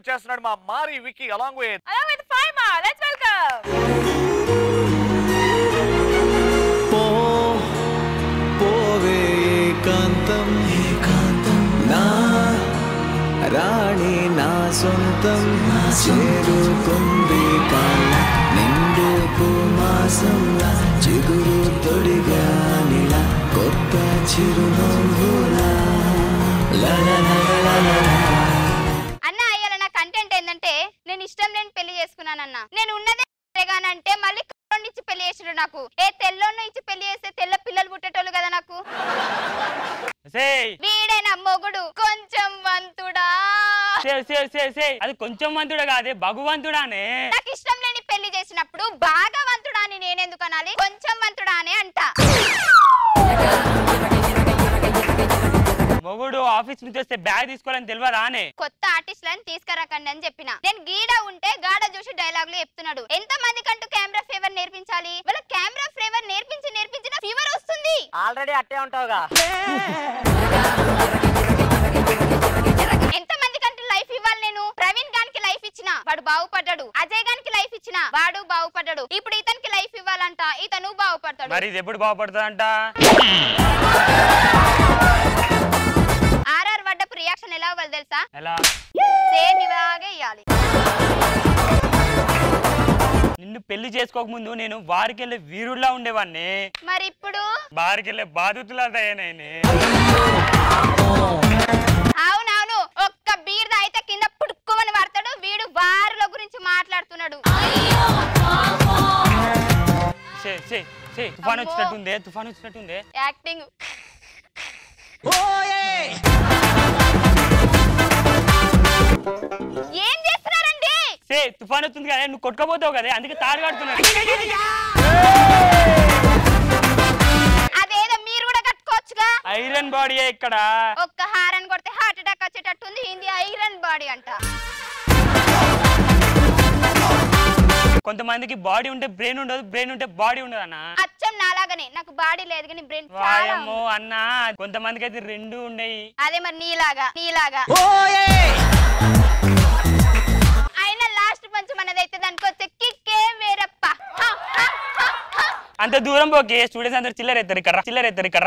వచ్చేస్తున్నాడు మా మారి Vicky along with Along with Faima, let's welcome. పో పోవే ఏకాంతం ఏకాంతం నా రాణి నా సొంతం చేరుకుంది కాల నిండు మాసంలా చిగురు తొడిగా నిలా కొత్త చిరునవ్వులా లా లా లా లా లా లా. అన్న అయ్యాల నా కంటెంట్ ఏంటంటే నేను ఇష్టం లేని పెళ్లి చేసుకున్నానన్న నేను ఉన్నదే అంటే మళ్ళీ కర్రోడ్ని ఇచ్చి పెళ్లి చేసిండు నాకు ఏ తెల్లోను ఇచ్చి పెళ్లి చేస్తే తెల్ల పిల్లలు పుట్టేటోళ్ళు కదా నాకు సేయ్ వీడే నా మొగుడు కొంచెం వంతుడా సే సే సే సే అది కొంచెం మంతుడా కాదే భగవంతుడానే నాకు ఇష్టం లేని పెళ్లి చేసినప్పుడు బాగా వంతుడా అని నేనెందుకు అనాలి కొంచెం వంతుడా అని అంట మొగుడు ఆఫీస్ నుంచి వస్తే బ్యాగ్ తీసుకోవాలని తెలియదా అనే కొత్త ఆర్టిస్టులను తీసుకురాకండి అని చెప్పిన నేను గీడ ఉంటే గాడ చూసి డైలాగులు చెప్తున్నాడు ఎంత మంది కంటూ కెమెరా ఫేవర్ నేర్పించాలి వాళ్ళ కెమెరా ఫేవర్ నేర్పించి నేర్పించిన ఫీవర్ వస్తుంది ఆల్రెడీ అట్టే ఉంటావుగా ఎంత మంది కంటే లైఫ్ ఇవ్వాలి నేను ప్రవీణ్ గానికి లైఫ్ ఇచ్చిన వాడు బాగుపడ్డాడు అజయ్ గానికి లైఫ్ ఇచ్చిన వాడు బాగుపడ్డాడు ఇప్పుడు ఇతనికి లైఫ్ ఇవ్వాలంట ఇతను బాగుపడతాడు మరి ఇది ఎప్పుడు బాగుపడుతుందంట ఆర్ఆర్ వడ్డపు రియాక్షన్ ఎలా అవ్వాలి తెలుసా ఎలా సేమ్ ఇలాగే ఇవ్వాలి నిన్ను పెళ్లి చేసుకోకముందు నేను వారికెళ్ళే వీరుల్లా ఉండేవాడిని మరి ఇప్పుడు బారికెళ్ళే బాధితులా తయారైనే అవునవును ఒక్క బీర్ అయితే కింద పుట్టుకోమని పడతాడు వీడు వారిలో గురించి మాట్లాడుతున్నాడు సే సే సే తుఫాన్ అమ్మో. వచ్చినట్టుందే తుఫాన్ వచ్చినట్టుందే యాక్టింగ్ ఏం చేస్తున్నారండి సే తుఫాన్ వచ్చింది కదా నువ్వు కొట్టుకోపోతావు కదా అందుకే తాడు కడుతున్నాడు అదేదో మీరు కూడా కట్టుకోవచ్చుగా ఐరన్ బాడీ ఇక్కడ ఒక్క హారన్ కొడితే హార్ట్ అటాక్ వచ్చేటట్టుంది ఇది ఐరన్ బాడీ అంట కొంతమందికి బాడీ ఉంటే బ్రెయిన్ ఉండదు బ్రెయిన్ ఉంటే బాడీ ఉండదు అన్న అచ్చం నాలాగనే నాకు బాడీ లేదు కానీ బ్రెయిన్ చాలా వాయమ్మో ఉంది. అన్న కొంతమందికి అయితే రెండు ఉండయి అదే మరి నీలాగా నీలాగా అయినా లాస్ట్ పంచ్ మనదైతే దానికి వచ్చే కిక్కే వేరప్ప హ, హ, హ, హ. అంత దూరం పోకి స్టూడెంట్స్ అందరు చిల్లర ఎత్తారు ఇక్కడ చిల్లర ఎత్తారు ఇక్కడ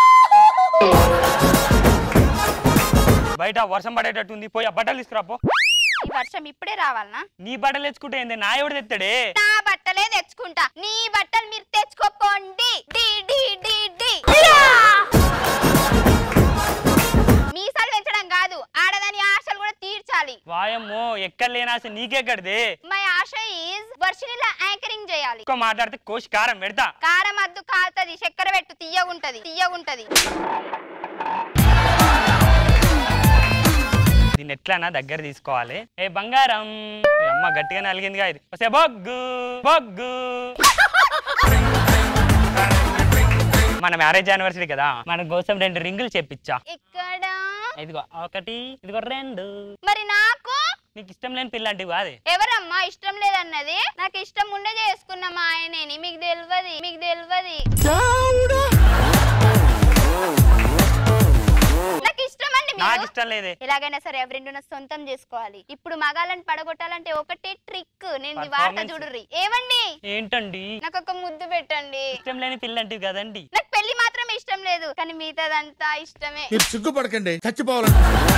బయట వర్షం పడేటట్టుంది పోయి ఆ బట్టలు తీసుకురా పో ఈ వర్షం ఇప్పుడే రావాలనా నీ బట్టలు తెచ్చుకుంటే ఏంది నా ఎవడు తెస్తాడే నా బట్టలే తెచ్చుకుంటా నీ బట్టలు మీరు తెచ్చుకోపోండి డి డి డి డి మీసాలు పెంచడం కాదు ఆడదాని ఆశలు కూడా తీర్చాలి వాయమ్మో ఎక్కడ లేనాస నీకెక్కడిది మై ఆశ ఈజ్ వర్షినిలా యాంకరింగ్ చేయాలి ఎక్కువ మాట్లాడితే కోసి కారం పెడతా కారం అద్దు కాలుతుంది చక్కెర పెట్టు తీయగుంటది తీయగుంటది దీన్ని ఎట్లానా దగ్గర తీసుకోవాలి ఏ బంగారం ఈ అమ్మ గట్టిగా నలిగిందిగా ఇది వస్తే బొగ్గు బొగ్గు మన మ్యారేజ్ యానివర్సరీ కదా మన కోసం రెండు రింగులు చెప్పించా ఇక్కడ ఇదిగో ఒకటి ఇదిగో రెండు మరి నాకు నీకు ఇష్టం లేని పిల్ల అంటే కాదే ఎవరమ్మా ఇష్టం లేదన్నది నాకు ఇష్టం ఉండే చేసుకున్న మా ఆయనేని మీకు తెలియదు మీకు తెలియదు నాకు ఇష్టం అండి నాకు మీరు ఇష్టం లేదే ఎలాగైనా సరే అవి రెండు నా సొంతం చేసుకోవాలి ఇప్పుడు మగాళ్ళని పడగొట్టాలంటే ఒకటే ట్రిక్ నేను ఇది వార్త Performance. చూడుర్రి ఏమండి ఏంటండి నాకు ఒక ముద్దు పెట్టండి ఇష్టం లేని పిల్ల అంటే కదండి నాకు పెళ్లి మాత్రమే ఇష్టం లేదు కానీ మిగతాదంతా ఇష్టమే మీరు సిగ్గుపడకండి చచ్చిపోవాలండి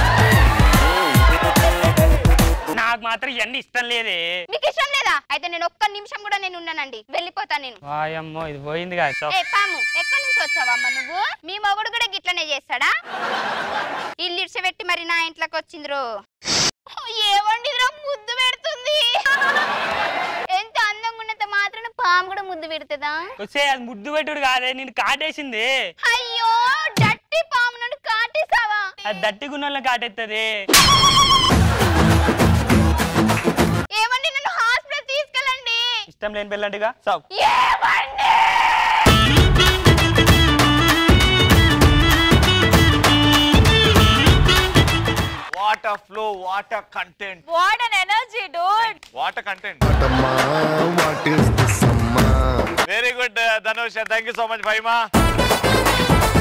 నాకు మాత్రం ఇవన్నీ ఇష్టం లేదే మీకు ఇష్టం లేదా అయితే నేను ఒక్క నిమిషం కూడా నేను ఉన్నానండి వెళ్ళిపోతాను నేను వాయమ్మో ఇది పోయింది కాదు ఏ పాము ఎక్కడి నుంచి వచ్చావమ్మా నువ్వు మీ మొగుడు కూడా గిట్లనే చేస్తాడా ఇల్లు ఇడిచిపెట్టి మరి నా ఇంట్లోకి వచ్చిందిరో ఏమండిదిరా ముద్దు పెడుతుంది ఎంత అందంగా ఉన్నంత మాత్రాన పాము కూడా ముద్దు పెడుతుందా వస్తే అది ముద్దు పెట్టుడు కాదే నేను కాటేసింది అయ్యో డట్టి పాము నుండి కాటేసావా అది దట్టి గుణంలో కాటెత్తది ఏమండి నన్ను హాస్పిటల్ తీసుకెళ్ళండి ఇష్టం లేని పిల్లంటిగా సావు ఏమండి what a flow what a content What an energy, dude. What a content అమ్మా వాట్ ఈస్ దిస్ అమ్మా very good Dhanush thank you so much భైమా